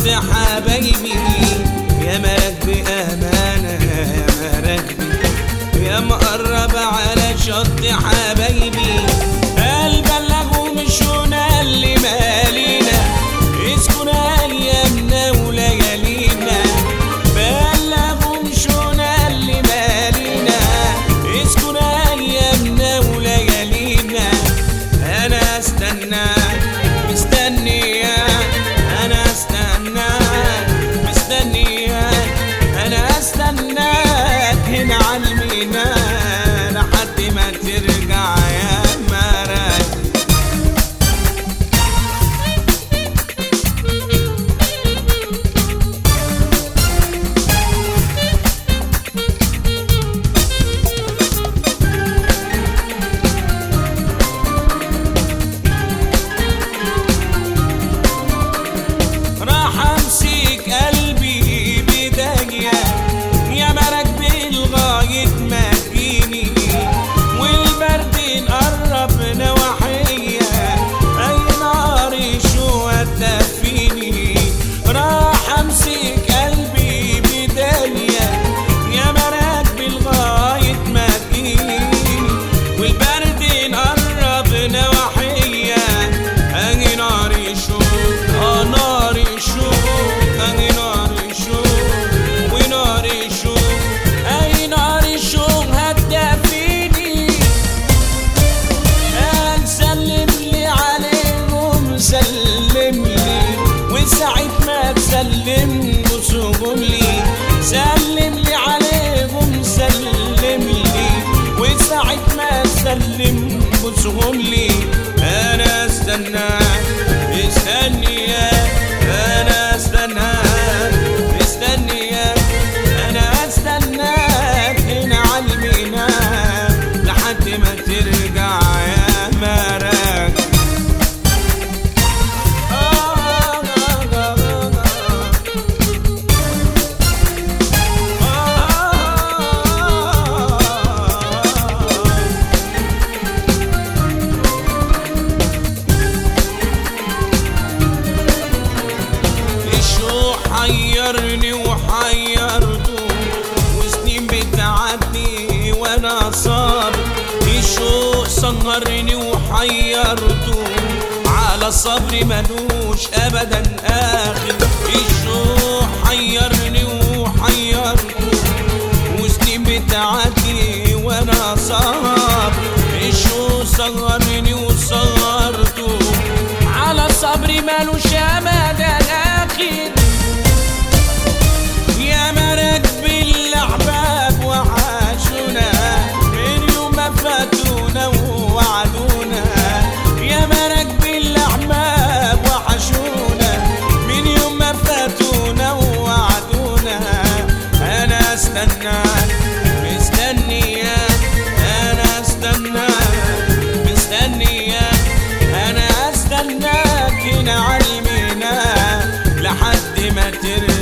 شط حبايبي يا ملك بأمانة يا مراكبي يا مقرب على شط حبايبي قال بلغوا مشونا اللي مالينا اسكن ايامنا وليالينا بلغوا مشونا اللي مالينا اسكن ايامنا وليالينا انا استناك مستنياك انا استناك مستنياك انا استناك هنا على الميناء لحد ما ترجع يا مراد راح امسك قلبي بداية يا مراكبي لغاية ما تجيني والبرد نقرب نواحية اي نار شو تدفيني راح امسك قلبي بداية يا مراكبي لغاية ما تجيني والبرد نقرب نواحية اي نار شو اه نار شو اي نار شو ونار شو اي نار شو هتدفيني قال سلم لي عليهم سلم لي وساعة ما تسلم بصهم لي سلم لي عليهم سلم لي وساعة ما تسلم بصهم لي انا استناك مستنياك انا استناك مستنياك انا استناك هنا على الميناء لحد ما ترجع يا مراك الشوق حيرني وحيرته وسنين بتعدي وانا صابر الشوق سهرني وحيرته على الصبر ملوش ابدا اخر الشوق حيرني وحيرته وسنين بتعدي وانا صابر الشوق سهرني وسهرته على صبري مالوش ابدا اخر يا مراكب الاحباب وحشونا من يوم ما فاتونا ووعدونا يا مراكب الاحباب وحشونا من يوم ما فاتونا ووعدونا انا استناك مستنياك انا استناك مستنياك انا استناك هنا على الميناء لحد ما ترجع